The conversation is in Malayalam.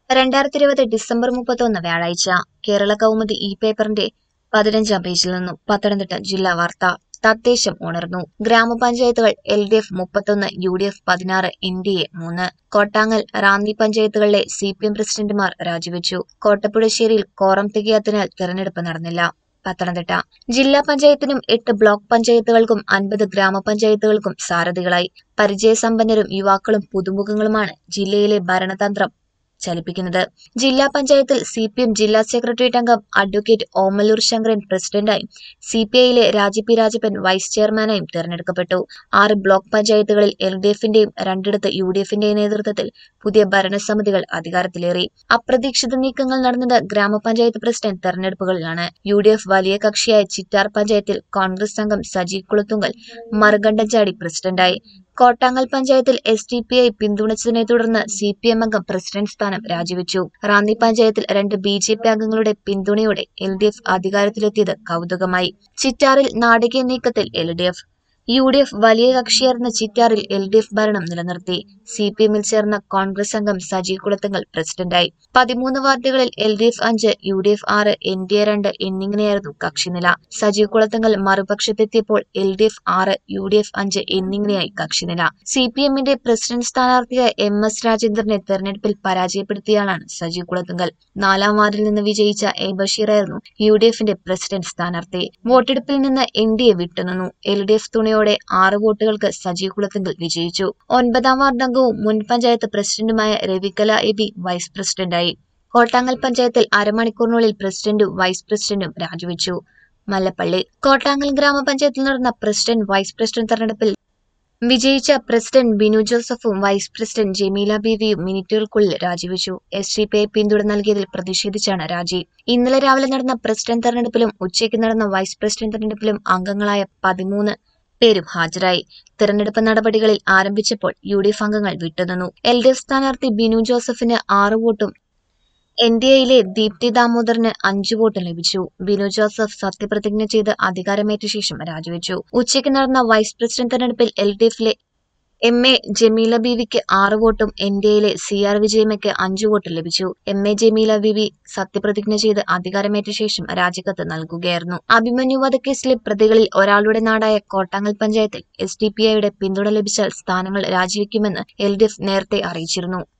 രണ്ടായിരത്തി ഇരുപത് ഡിസംബർ മുപ്പത്തൊന്ന് വ്യാഴാഴ്ച കേരള കൗമുദി ഇ പേപ്പറിന്റെ പതിനഞ്ചാം പേജിൽ നിന്നും പത്തനംതിട്ട ജില്ലാ വാർത്ത തദ്ദേശം ഉണർന്നു ഗ്രാമപഞ്ചായത്തുകൾ എൽ ഡി എഫ് മുപ്പത്തൊന്ന് യു ഡി എഫ് പതിനാറ് എൻ ഡി എ മൂന്ന് കോട്ടാങ്ങൽ റാന്നി പഞ്ചായത്തുകളിലെ സി പി എം പ്രസിഡന്റുമാർ രാജിവെച്ചു കോട്ടപ്പുഴശ്ശേരിയിൽ കോറം തികയാത്തതിനാൽ തെരഞ്ഞെടുപ്പ് നടന്നില്ല പത്തനംതിട്ട ജില്ലാ പഞ്ചായത്തിനും എട്ട് ബ്ലോക്ക് പഞ്ചായത്തുകൾക്കും അൻപത് ഗ്രാമപഞ്ചായത്തുകൾക്കും സാരഥികളായി പരിചയസമ്പന്നരും യുവാക്കളും പുതുമുഖങ്ങളുമാണ് ജില്ലയിലെ ഭരണതന്ത്രം ചലിപ്പിക്കുന്നത് ജില്ലാ പഞ്ചായത്തിൽ സി പി എം ജില്ലാ സെക്രട്ടേറിയറ്റ് അംഗം അഡ്വക്കേറ്റ് ഓമല്ലൂർ ശങ്കരൻ പ്രസിഡന്റായും സി പി ഐയിലെ രാജി പി രാജപ്പൻ വൈസ് ചെയർമാനായും തെരഞ്ഞെടുക്കപ്പെട്ടു ആറ് ബ്ലോക്ക് പഞ്ചായത്തുകളിൽ എൽ ഡി എഫിന്റെയും രണ്ടിടത്ത് യു ഡി എഫിന്റെയും നേതൃത്വത്തിൽ പുതിയ ഭരണസമിതികൾ അധികാരത്തിലേറി അപ്രതീക്ഷിത നീക്കങ്ങൾ നടന്നത് ഗ്രാമപഞ്ചായത്ത് പ്രസിഡന്റ് തെരഞ്ഞെടുപ്പുകളിലാണ് യു ഡി എഫ് വലിയ കക്ഷിയായ ചിറ്റാർ പഞ്ചായത്തിൽ കോൺഗ്രസ് അംഗം സജി കുളത്തുങ്കൽ മറുകണ്ഠം പ്രസിഡന്റായി കോട്ടാങ്ങൽ പഞ്ചായത്തിൽ എസ് ഡി പി ഐ പിന്തുണച്ചതിനെ തുടർന്ന് സി പി എം അംഗം പ്രസിഡന്റ് സ്ഥാനം രാജിവെച്ചു റാന്നി പഞ്ചായത്തിൽ രണ്ട് ബി ജെ പി അംഗങ്ങളുടെ പിന്തുണയോടെ എൽ ഡി എഫ് അധികാരത്തിലെത്തിയത് കൗതുകമായി ചിറ്റാറിൽ നാടകീയ നീക്കത്തിൽ L D F U D F വലിയ കക്ഷിയായിരുന്ന ചിറ്റാറിൽ എൽ ഡി എഫ് ഭരണം നിലനിർത്തി സി പി എമ്മിൽ ചേർന്ന കോൺഗ്രസ് അംഗം സജി കുളത്തങ്ങൾ പ്രസിഡന്റായി പതിമൂന്ന് വാർഡുകളിൽ എൽ ഡി എഫ് അഞ്ച് യു ഡി എഫ് ആറ് എൻ ഡി എ രണ്ട് എന്നിങ്ങനെയായിരുന്നു കക്ഷിനില സജി കുളത്തങ്ങൾ മറുപക്ഷത്തെത്തിയപ്പോൾ എൽ ഡി എഫ് ആറ് യു ഡി എഫ് അഞ്ച് എന്നിങ്ങനെയായി കക്ഷിനില സി പി എമ്മിന്റെ പ്രസിഡന്റ് സ്ഥാനാർത്ഥിയായ എം എസ് രാജേന്ദ്രനെ തെരഞ്ഞെടുപ്പിൽ പരാജയപ്പെടുത്തിയയാളാണ് സജി കുളത്തുങ്കൽ നാലാം വാർഡിൽ നിന്ന് വിജയിച്ച എ ബഷീറായിരുന്നു യു ഡി എഫിന്റെ പ്രസിഡന്റ് സ്ഥാനാർത്ഥി വോട്ടെടുപ്പിൽ നിന്ന് എൻ ഡി എ വിട്ടുനിന്നു എൽ ഡി എഫ് തുണയോടെ ആറ് വോട്ടുകൾക്ക് സജി കുളത്തുങ്കൽ വിജയിച്ചു ഒൻപതാം വാർഡ് അംഗവും മുൻ പഞ്ചായത്ത് പ്രസിഡന്റുമായ രവികല എബി വൈസ് പ്രസിഡന്റായി കോട്ടാങ്ങൽ പഞ്ചായത്തിൽ അരമണിക്കൂറിനുള്ളിൽ പ്രസിഡന്റും വൈസ് പ്രസിഡന്റും രാജിവെച്ചു മല്ലപ്പള്ളി കോട്ടാങ്ങൽ ഗ്രാമപഞ്ചായത്തിൽ നടന്ന പ്രസിഡന്റ് വൈസ് പ്രസിഡന്റ് തെരഞ്ഞെടുപ്പിൽ വിജയിച്ച പ്രസിഡന്റ് ബിനു ജോസഫും വൈസ് പ്രസിഡന്റ് ജമീല ബീവിയും മിനിറ്റുകൾക്കുള്ളിൽ രാജിവെച്ചു എസ് ഡി പി പിന്തുണ നൽകിയതിൽ പ്രതിഷേധിച്ചാണ് രാജി ഇന്നലെ രാവിലെ നടന്ന പ്രസിഡന്റ് തെരഞ്ഞെടുപ്പിലും ഉച്ചയ്ക്ക് നടന്ന വൈസ് പ്രസിഡന്റ് തെരഞ്ഞെടുപ്പിലും അംഗങ്ങളായ പതിമൂന്ന് പേരും ഹാജരായി തെരഞ്ഞെടുപ്പ് നടപടികളിൽ ആരംഭിച്ചപ്പോൾ യു ഡി എഫ് അംഗങ്ങൾ വിട്ടുനിന്നു എൽ ഡി എഫ് സ്ഥാനാർത്ഥി ബിനു ജോസഫിന് ആറ് വോട്ടും എൻ ഡി എയിലെ ദീപ്തി ദാമോദറിന് അഞ്ചു വോട്ട് ലഭിച്ചു ബിനു ജോസഫ് സത്യപ്രതിജ്ഞ ചെയ്ത് അധികാരമേറ്റ ശേഷം രാജിവെച്ചു ഉച്ചയ്ക്ക് നടന്ന വൈസ് പ്രസിഡന്റ് തെരഞ്ഞെടുപ്പിൽ എൽ ഡി എഫിലെ എം എ ജമീല ബീവിക്ക് ആറ് വോട്ടും എൻ ഡി എയിലെ സി ആർ വിജയമയ്ക്ക് അഞ്ചു വോട്ട് ലഭിച്ചു എം എ ജമീല ബീവി സത്യപ്രതിജ്ഞ ചെയ്ത് അധികാരമേറ്റ ശേഷം രാജിക്കത്ത് നൽകുകയായിരുന്നു അഭിമന്യു വധക്കേസിലെ പ്രതികളിൽ ഒരാളുടെ നാടായ കോട്ടാങ്ങൽ പഞ്ചായത്തിൽ എസ് ഡി പി ഐയുടെ പിന്തുണ ലഭിച്ചാൽ സ്ഥാനങ്ങൾ രാജിവെക്കുമെന്ന് എൽ ഡി എഫ് നേരത്തെ അറിയിച്ചിരുന്നു